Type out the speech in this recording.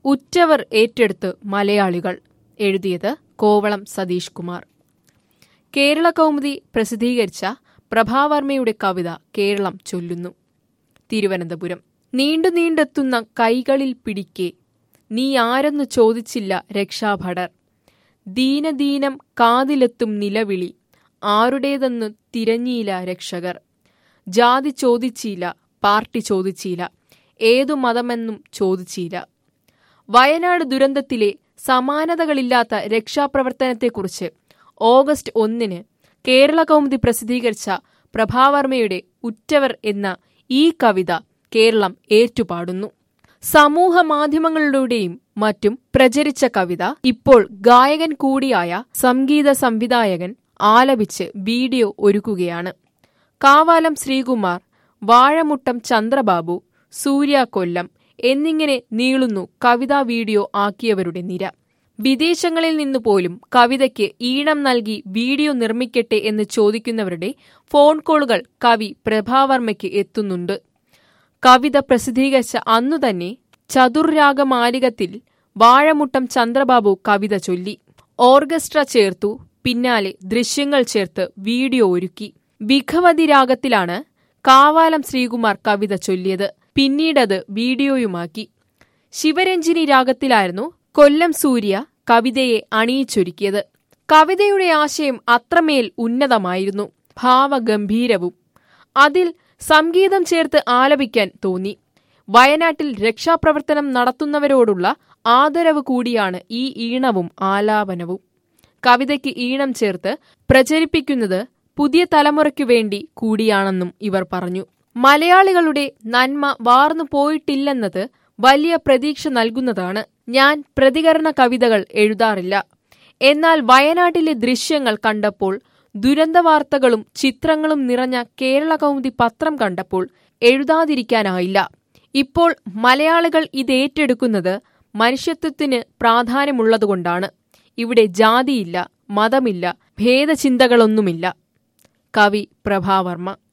ഉറ്റവർ ഏറ്റെടുത്ത് മലയാളികൾ എഴുതിയത് കോവളം സതീഷ് കുമാർ കേരള കൗമുദി പ്രസിദ്ധീകരിച്ച പ്രഭാവർമ്മയുടെ കവിത കേരളം ചൊല്ലുന്നു തിരുവനന്തപുരം നീണ്ടു നീണ്ടെത്തുന്ന കൈകളിൽ പിടിക്കെ നീ ആരെന്നു ചോദിച്ചില്ല രക്ഷാഭടർ ദീനദീനം കാതിലെത്തും നിലവിളി ആരുടേതെന്നു തിരഞ്ഞില്ല രക്ഷകർ ജാതി ചോദിച്ചില്ല പാർട്ടി ചോദിച്ചില്ല ഏതു മതമെന്നും ചോദിച്ചില്ല വയനാട് ദുരന്തത്തിലെ സമാനതകളില്ലാത്ത രക്ഷാപ്രവർത്തനത്തെക്കുറിച്ച് ഓഗസ്റ്റ് ഒന്നിന് കേരള കൗമുദി പ്രസിദ്ധീകരിച്ച പ്രഭാവർമ്മയുടെ ഉറ്റവർ എന്ന ഈ കവിത കേരളം ഏറ്റുപാടുന്നു സമൂഹ മാധ്യമങ്ങളിലൂടെയും മറ്റും പ്രചരിച്ച കവിത ഇപ്പോൾ ഗായകൻ കൂടിയായ സംഗീത സംവിധായകൻ ആലപിച്ച് വീഡിയോ ഒരുക്കുകയാണ് കാവാലം ശ്രീകുമാർ വാഴമുട്ടം ചന്ദ്രബാബു സൂര്യ കൊല്ലം എന്നിങ്ങനെ നീളുന്നു കവിതാ വീഡിയോ ആക്കിയവരുടെ നിര വിദേശങ്ങളിൽ നിന്ന് പോലും കവിതയ്ക്ക് ഈണം നൽകി വീഡിയോ നിർമ്മിക്കട്ടെ എന്ന് ചോദിക്കുന്നവരുടെ ഫോൺ കോളുകൾ കവി പ്രഭാവർമ്മയ്ക്ക് എത്തുന്നുണ്ട് കവിത പ്രസിദ്ധീകരിച്ച അന്നു തന്നെ ചതുർരാഗമാലികത്തിൽ വാഴമുട്ടം ചന്ദ്രബാബു കവിത ചൊല്ലി ഓർക്കസ്ട്ര ചേർത്തു പിന്നാലെ ദൃശ്യങ്ങൾ ചേർത്ത് വീഡിയോ ഒരുക്കി വിഘവതി രാഗത്തിലാണ് കാവാലം ശ്രീകുമാർ കവിത ചൊല്ലിയത് പിന്നീടത് വീഡിയോയുമാക്കി ശിവരഞ്ജിനി രാഗത്തിലായിരുന്നു കൊല്ലം സൂര്യ കവിതയെ അണിയിച്ചൊരുക്കിയത് കവിതയുടെ ആശയം അത്രമേൽ ഉന്നതമായിരുന്നു ഭാവഗംഭീരവും അതിൽ സംഗീതം ചേർത്ത് ആലപിക്കാൻ തോന്നി വയനാട്ടിൽ രക്ഷാപ്രവർത്തനം നടത്തുന്നവരോടുള്ള ആദരവ് കൂടിയാണ് ഈ ഈണവും ആലാപനവും കവിതയ്ക്ക് ഈണം ചേർത്ത് പ്രചരിപ്പിക്കുന്നത് പുതിയ തലമുറയ്ക്കു വേണ്ടി കൂടിയാണെന്നും ഇവർ പറഞ്ഞു മലയാളികളുടെ നന്മ വാർന്നു പോയിട്ടില്ലെന്നത് വലിയ പ്രതീക്ഷ നൽകുന്നതാണ് ഞാൻ പ്രതികരണ കവിതകൾ എഴുതാറില്ല എന്നാൽ വയനാട്ടിലെ ദൃശ്യങ്ങൾ കണ്ടപ്പോൾ ദുരന്ത വാർത്തകളും ചിത്രങ്ങളും നിറഞ്ഞ കേരള കൗമുദി പത്രം കണ്ടപ്പോൾ എഴുതാതിരിക്കാനായില്ല ഇപ്പോൾ മലയാളികൾ ഇതേറ്റെടുക്കുന്നത് മനുഷ്യത്വത്തിന് പ്രാധാന്യമുള്ളതുകൊണ്ടാണ് ഇവിടെ ജാതിയില്ല മതമില്ല ഭേദചിന്തകളൊന്നുമില്ല കവി പ്രഭാവർമ്മ